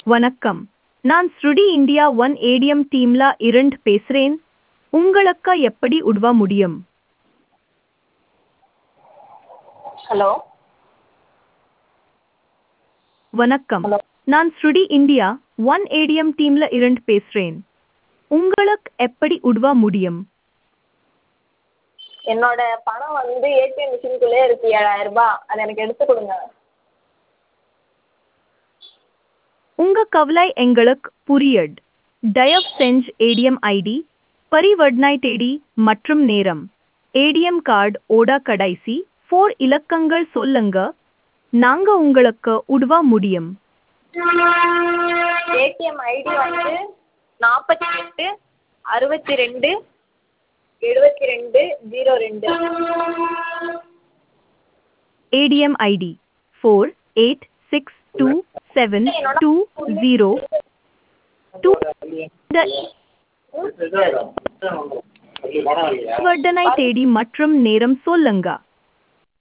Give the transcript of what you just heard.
வணக்கம் நான் ஸ்ருடி இந்தியா ஒன் ஏடிஎம் டீம்ல இருந்து பேசுறேன் உங்களுக்கு எப்படி உதவ முடியும் ஹலோ வணக்கம் ஹலோ நான் ஸ்ருடி இந்தியா ஒன் ஏடிஎம் டீம்ல இருந்து பேசுறேன் உங்களுக்கு எப்படி உதவ முடியும் என்னோட பணம் வந்து ஏடிஎம் மிஷினுக்குள்ளே இருக்கு ஏழாயிரம் ரூபாய் அதை எனக்கு எடுத்து கொடுங்க உங்க கவலை எங்களுக்கு புரியுது தயவு செஞ்சு ஏடிஎம் ஐடி பரிவர்த்தனை தேதி மற்றும் நேரம் ஏடிஎம் கார்டு ஓட கடைசி ஃபோர் இலக்கங்கள் சொல்லுங்க நாங்க உங்களுக்கு உதவ முடியும் ஏடிஎம் ஐடி வந்து நாற்பத்தி எட்டு அறுபத்தி ரெண்டு எழுபத்தி ரெண்டு ஜீரோ ரெண்டு ADM ID 48627202 இந்த பரிவர்த்தனை தேதி மற்றும் நேரம் சொல்லுங்க